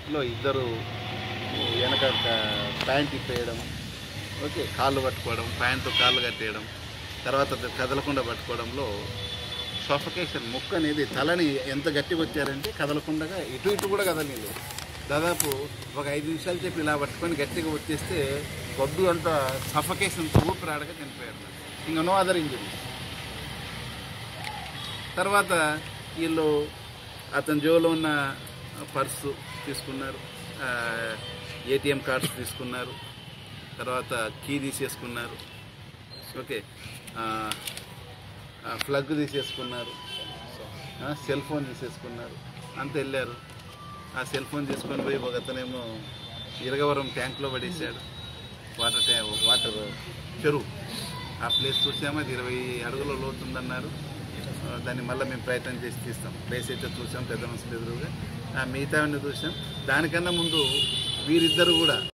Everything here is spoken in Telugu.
లో ఇద్దరు వెనక ప్యాంట్ ఇప్పేయడం ఓకే కాళ్ళు పట్టుకోవడం ప్యాంటు కాళ్ళు కట్టేయడం తర్వాత అది కదలకుండా పట్టుకోవడంలో సఫకేషన్ ముక్క అనేది తలని ఎంత గట్టిగా వచ్చారంటే కదలకుండా ఇటు ఇటు కూడా కదలేదు దాదాపు ఒక ఐదు నిమిషాలు చెప్పి ఇలా పట్టుకొని గట్టిగా వచ్చేస్తే గొడ్డు అంతా సఫకేషన్ ఊపిరాడగా చనిపోయారు ఇంకా నో అదర్ ఇంజరీ తర్వాత వీళ్ళు అతని జోలో ఉన్న పర్సు తీసుకున్నారు ఏటీఎం కార్డ్స్ తీసుకున్నారు తర్వాత కీ తీసేసుకున్నారు ఓకే ఫ్లగ్ తీసేసుకున్నారు ఆ, సెల్ ఫోన్ తీసేసుకున్నారు అంత వెళ్ళారు ఆ సెల్ ఫోన్ తీసుకొని పోయి ఒక అతనేమో ఇరగవరం ట్యాంక్లో పడేశాడు వాటర్ ట్యా వాటర్ చెరువు ఆ ప్లేస్ చూసాము అది ఇరవై అడుగుల లోతు ఉందన్నారు ఆ, దాన్ని మళ్ళీ మేము ప్రయత్నం చేసి తీస్తాం ప్లేస్ అయితే చూసాం పెద్ద మనుషులు ఎదురుగా ఆ, మిగతావన్నీ చూసాం దానికన్నా ముందు వీరిద్దరు కూడా